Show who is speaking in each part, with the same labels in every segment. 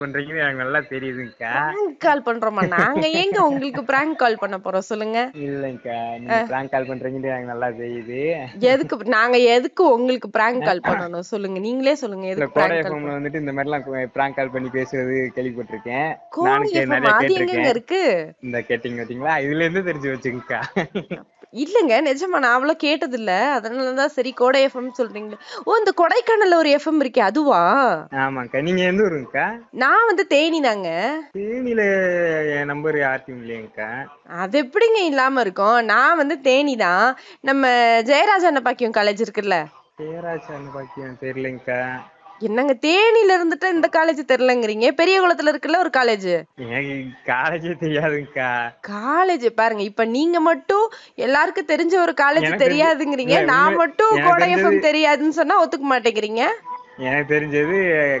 Speaker 1: பண்றீங்கன்னு எனக்கு நல்லா தெரியுதுங்கக்கா
Speaker 2: பிராங்க் கால் பண்றோமா நாங்க ஏங்க உங்களுக்கு பிராங்க் கால் பண்ண போறோம் சொல்லுங்க
Speaker 1: இல்லைங்கக்கா நீங்க பிராங்க் கால் பண்றீங்கன்னு எனக்கு நல்லா தெரியுது
Speaker 2: எதுக்கு நாங்க எதுக்கு உங்களுக்கு பிராங்க் கால் பண்ணணும் சொல்லுங்க நீங்களே சொல்லுங்க
Speaker 1: இந்த
Speaker 2: எதுக்கு
Speaker 1: கோடை
Speaker 2: பிராங்க் கால்
Speaker 1: எஃப்எம்ல வந்துட்டு இந்த மாதிரிலாம் பிராங்க் கால் பண்ணி பேசுறது கேள்விப்பட்டிருக்கேன்
Speaker 2: கோடை
Speaker 1: நானும் கே-
Speaker 2: FM
Speaker 1: நிறைய
Speaker 2: அது எங்கங்க
Speaker 1: கேட்டிருக்கேன்
Speaker 2: இருக்கு
Speaker 1: இந்த கேட்டிங்க பாத்தீங்களா இதுல இருந்து தெரிஞ்சு வச்சுங்கக்கா
Speaker 2: இல்லங்க நிஜமா நான் அவ்வளவு கேட்டது இல்ல அதனாலதான் சரி கோடை எஃப்எம் சொல்றீங்களே ஓ இந்த கொடைக்கானல்ல ஒரு எஃப்எம் இருக்கே அதுவா
Speaker 1: ஆமாங்கக்கா நீங்க எந்த ஊருங்கக்கா
Speaker 2: நான் வந்து தேனி தாங்க
Speaker 1: தேனியில என் நம்பர் யார்ட்டையும் இல்லையங்கக்கா
Speaker 2: அது எப்படிங்க இல்லாம இருக்கும் நான் வந்து தேனி தான் நம்ம ஜெயராஜ அன்னபாக்கியம் காலேஜ் இருக்குல்ல
Speaker 1: பேராச்சான்னு பாக்கியம் தெரியலங்கக்கா
Speaker 2: என்னங்க தேனில இருந்துட்டு இந்த காலேஜ் தெரியலங்கிறீங்க பெரிய குளத்துல இருக்குல்ல ஒரு காலேஜ்
Speaker 1: எனக்கு காலேஜே தெரியாதுங்கக்கா
Speaker 2: காலேஜ் பாருங்க இப்ப நீங்க மட்டும் எல்லாருக்கும் தெரிஞ்ச ஒரு காலேஜ்
Speaker 1: எனக்கு
Speaker 2: தெரியாதுங்கிறீங்க
Speaker 1: இல்ல,
Speaker 2: நான்
Speaker 1: உண்மை-
Speaker 2: மட்டும்
Speaker 1: எனக்கு
Speaker 2: கோடை
Speaker 1: தெரிஞ்சது-
Speaker 2: எஃப்எம் தெரியாதுன்னு சொன்னா ஒத்துக்க மாட்டேங்கிறீங்க
Speaker 1: எனக்கு தெரிஞ்சது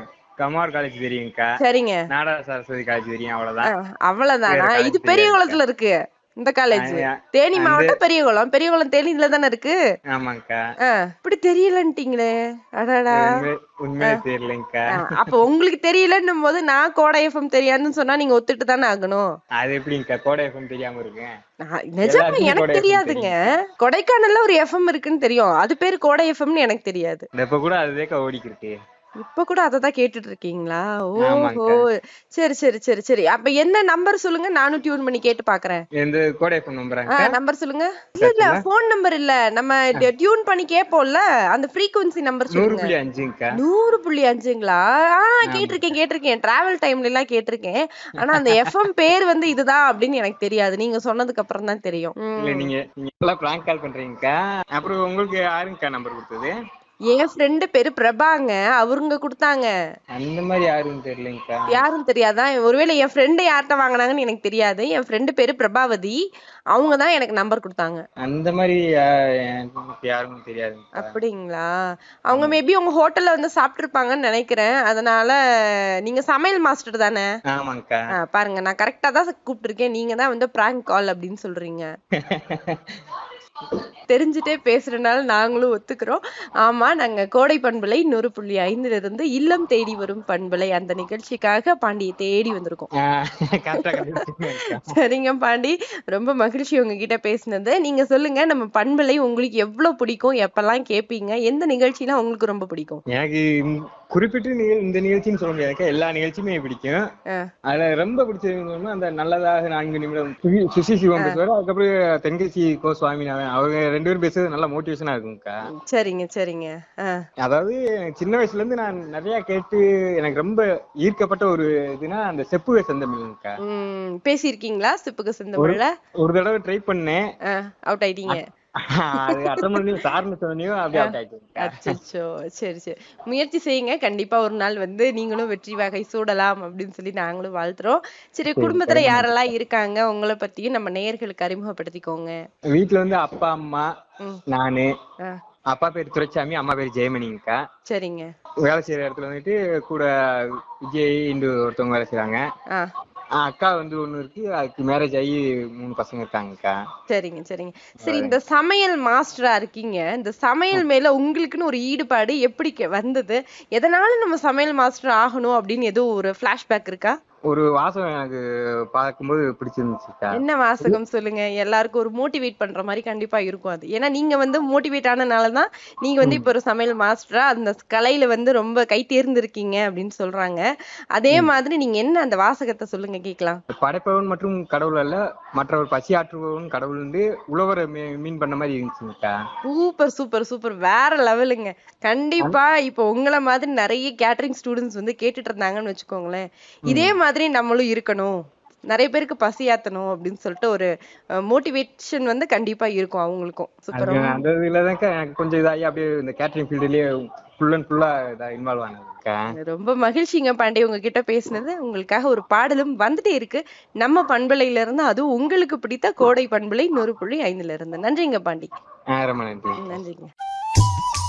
Speaker 1: கமார் காலேஜ் தெரியுங்கக்கா
Speaker 2: சரிங்க
Speaker 1: நாடா சரஸ்வதி காலேஜ் தெரியும் அவ்வளவுதான்
Speaker 2: அஹ், அவ்வளவுதானா
Speaker 1: வேற
Speaker 2: இது
Speaker 1: college
Speaker 2: பெரிய
Speaker 1: தெரியாதுக்கா.
Speaker 2: குளத்துல இருக்கு இந்த காலேஜ்
Speaker 1: ஆ,
Speaker 2: தேனி
Speaker 1: அந்த-
Speaker 2: மாவட்டம் பெரியகுளம் பெரியகுளம் தேனியில தானே இருக்கு
Speaker 1: ஆமாங்கக்கா
Speaker 2: அஹ், இப்படி தெரியலன்ட்டீங்களே அடடா
Speaker 1: உண்மை உண்மையே தெரியலங்கக்கா
Speaker 2: அஹ், அப்ப உங்களுக்கு தெரியலன்னும் போது நான் கோடை எஃப்எம் தெரியாதுன்னு சொன்னா நீங்க ஒத்துட்டு தானே ஆகணும்
Speaker 1: அது எப்படிங்கக்கா கோடை எஃப்எம் தெரியாம இருக்கேன்
Speaker 2: நான் நிஜமா
Speaker 1: எல்லாருக்குமே
Speaker 2: எனக்கு
Speaker 1: கோடை FM
Speaker 2: தெரியாதுங்க கொடைக்கானல்ல ஒரு எஃப்எம் இருக்குன்னு தெரியும் அது பேரு கோடை எஃப்எம்னு எனக்கு தெரியாது
Speaker 1: இந்த இப்ப கூட அதுதேக்கா ஓடிக்கிருக்கு
Speaker 2: இப்ப கூட அததான் கேட்டுட்டு இருக்கீங்களா ஓஹோ
Speaker 1: ஆமாங்கக்கா.
Speaker 2: சரி சரி சரி சரி அப்ப என்ன நம்பர் சொல்லுங்க நானும் டியூன் பண்ணி கேட்டு பாக்குறேன்
Speaker 1: எந்த கோடை எஃப்எம் நம்புறாங்க
Speaker 2: நம்பர் சொல்லுங்க இல்ல இல்ல போன் நம்பர் இல்ல நம்ம டியூன் பண்ணி கேட்போம்ல அந்த frequency நம்பர்
Speaker 1: நூறு
Speaker 2: சொல்லுங்க
Speaker 1: புள்ளி அஞ்சுங்கக்கா
Speaker 2: நூறு புள்ளி அஞ்சுங்களா ஆ கேட்டிருக்கேன் கேட்டிருக்கேன் டிராவல் டைம்ல எல்லாம் கேட்டிருக்கேன் ஆனா அந்த எஃப்எம் பேர் வந்து இதுதான் அப்படின்னு எனக்கு தெரியாது நீங்க சொன்னதுக்கு அப்புறம் தான் தெரியும் ம்.
Speaker 1: இல்ல நீங்க நீங்க எல்லாம் பிராங்க் கால் பண்றீங்கக்கா அப்புறம் உங்களுக்கு யாருங்கக்கா நம்பர் கொடுத்தது
Speaker 2: என் ஃப்ரெண்டு பேரு பிரபாங்க அவருங்க கொடுத்தாங்க
Speaker 1: அந்த மாதிரி யாருன்னு தெரியலங்கக்கா
Speaker 2: யாரும் தெரியாதா ஒருவேளை என் ஃப்ரெண்டு யார்கிட்ட வாங்குனாங்கன்னு எனக்கு தெரியாது என் ஃப்ரெண்டு பேரு பிரபாவதி அவங்க தான் எனக்கு நம்பர் கொடுத்தாங்க
Speaker 1: அந்த மாதிரி யா- எனக்கு யாருன்னு தெரியாதுங்கக்கா
Speaker 2: அப்படிங்களா அவங்க மேபி உங்க ஹோட்டல்ல வந்து சாப்பிட்டுருப்பாங்கன்னு நினைக்கிறேன் அதனால நீங்க சமையல் மாஸ்டர் தானே
Speaker 1: ஆமாங்கக்கா
Speaker 2: ஆ, பாருங்க நான் கரெக்டா தான் கூப்பிட்டுருக்கேன் நீங்க தான் வந்து பிராங்க் கால் அப்படின்னு சொல்றீங்க தெரிஞ்சுட்டே பேசுறதுனால நாங்களும் ஒத்துக்கிறோம் ஆமா நாங்க கோடை பண்பலை நூறு புள்ளி ஐந்துல இருந்து இல்லம் தேடி வரும் பண்பலை அந்த நிகழ்ச்சிக்காக பாண்டியை தேடி வந்திருக்கோம்
Speaker 1: கரெக்டா கண்டுபிடிச்சிங்கக்கா
Speaker 2: சரிங்க பாண்டி ரொம்ப மகிழ்ச்சி உங்ககிட்ட பேசினது நீங்க சொல்லுங்க நம்ம பண்பலை உங்களுக்கு எவ்வளவு பிடிக்கும் எப்பெல்லாம் கேட்பீங்க எந்த நிகழ்ச்சிலாம் உங்களுக்கு ரொம்ப பிடிக்கும்
Speaker 1: எனக்கு இந்த- குறிப்பிட்டு நிகழ் இந்த நிகழ்ச்சின்னு சொல்ல முடியாதுக்கா எல்லா நிகழ்ச்சியுமே பிடிக்கும்
Speaker 2: ஆ,
Speaker 1: அதுல ரொம்ப பிடிச்சது அந்த நல்லதாக நான்கு நிமிடம் சுகி- சுசி சிவம் பேசுவாரு அதுக்கப்புறம் தென்கட்சி கோ சுவாமிநாதன் அவங்க ரெண்டு பேரும் பேசுறது நல்ல மோட்டிவேஷனா இருக்கும்க்கா
Speaker 2: சரிங்க சரிங்க ஆ,
Speaker 1: அதாவது சின்ன வயசுல இருந்து நான் நிறைய கேட்டு எனக்கு ரொம்ப ஈர்க்கப்பட்ட ஒரு இதுனா அந்த செப்புக செந்தமிழ்க்கா
Speaker 2: ம், பேசியிருக்கீங்களா சிப்புக்கு சிந்தமிழ்ல
Speaker 1: ஒரு தடவை ட்ரை பண்ணேன்
Speaker 2: அவுட் ஆயிட்டீங்க
Speaker 1: அது அட்டன் பண்ணி சார்னு சொன்னியும் அப்படியே out ஆயிட்டுங்கக்கா.
Speaker 2: அச்சச்சோ சரி சரி முயற்சி செய்யுங்க கண்டிப்பா ஒரு நாள் வந்து நீங்களும் வெற்றி வகை சூடலாம் அப்படின்னு சொல்லி நாங்களும் வாழ்த்துறோம் சரி குடும்பத்துல யாரெல்லாம் இருக்காங்க உங்களை பத்தியும் நம்ம நேயர்களுக்கு அறிமுகப்படுத்திக்கோங்க
Speaker 1: வீட்டுல வந்து அப்பா அம்மா
Speaker 2: ம்.
Speaker 1: நானு
Speaker 2: ஆ,
Speaker 1: அப்பா பேர் துரைச்சாமி அம்மா பேர் ஜெயமணிங்கக்கா
Speaker 2: சரிங்க
Speaker 1: வேலை செய்யற இடத்துல வந்துட்டு கூட விஜய் இண்டு ஒருத்தவங்க வேலை செய்றாங்க
Speaker 2: ஆ
Speaker 1: ஆ, அக்கா வந்து ஒண்ணு இருக்கு அதுக்கு மேரேஜ் ஆகி மூணு பசங்க இருக்காங்கக்கா
Speaker 2: சரிங்க சரிங்க சரி இந்த சமையல் மாஸ்டரா இருக்கீங்க இந்த சமையல் மேல உங்களுக்குன்னு ஒரு ஈடுபாடு எப்படி கெ- வந்தது எதனால நம்ம சமையல் மாஸ்டர் ஆகணும் அப்படின்னு ஏதோ ஒரு ஃபிளாஷ்பேக் இருக்கா
Speaker 1: ஒரு வாசம் எனக்கு பார்க்கும்போது பிடிச்சிருந்துச்சுக்கா
Speaker 2: என்ன வாசகம் சொல்லுங்க எல்லாருக்கும் ஒரு மோட்டிவேட் பண்ற மாதிரி கண்டிப்பா இருக்கும் அது ஏன்னா நீங்க வந்து மோட்டிவேட் ஆனனால தான் நீங்க வந்து இப்ப ஒரு சமையல் மாஸ்டரா அந்த கலையில வந்து ரொம்ப கை தேர்ந்திருக்கீங்க அப்படின்னு சொல்றாங்க அதே மாதிரி நீங்க என்ன அந்த வாசகத்தை சொல்லுங்க கேக்கலாம்
Speaker 1: படைப்பவன் மற்றும் கடவுள் அல்ல மற்றவர் பசி ஆற்றுபவன் கடவுள் வந்து உழவரை மீ- மீன் பண்ண மாதிரி இருந்துச்சுங்கக்கா
Speaker 2: சூப்பர் சூப்பர் சூப்பர் வேற லெவலுங்க கண்டிப்பா இப்போ உங்களை மாதிரி நிறைய கேட்டரிங் ஸ்டூடெண்ட்ஸ் வந்து கேட்டுட்டு இருந்தாங்கன்னு வச்சுக்கோங்களேன் இதே மாதிரி நம்மளும் இருக்கணும் நிறைய பேருக்கு பசியாத்தணும் அப்படின்னு சொல்லிட்டு ஒரு மோட்டிவேஷன் வந்து கண்டிப்பா இருக்கும் அவங்களுக்கும் சூப்பர்
Speaker 1: அது அந்த இதுலதான்க்கா எனக்கு கொஞ்சம் இதாகி அப்படியே இந்த கேட்டரிங் ஃபீல்டுலயே ஃபுல் அண்ட் ஃபுல்லா இதா இன்வால்வ் ஆனதுக்கா
Speaker 2: ரொம்ப மகிழ்ச்சிங்க பாண்டி உங்ககிட்ட பேசினது உங்களுக்காக ஒரு பாடலும் வந்துட்டே இருக்கு நம்ம பண்பலையில இருந்து அதுவும் உங்களுக்கு பிடித்த கோடை பண்பலை நூறு புள்ளி ஐந்துல இருந்து நன்றிங்க பாண்டி
Speaker 1: ஆ, ரொம்ப நன்றி
Speaker 2: நன்றிங்க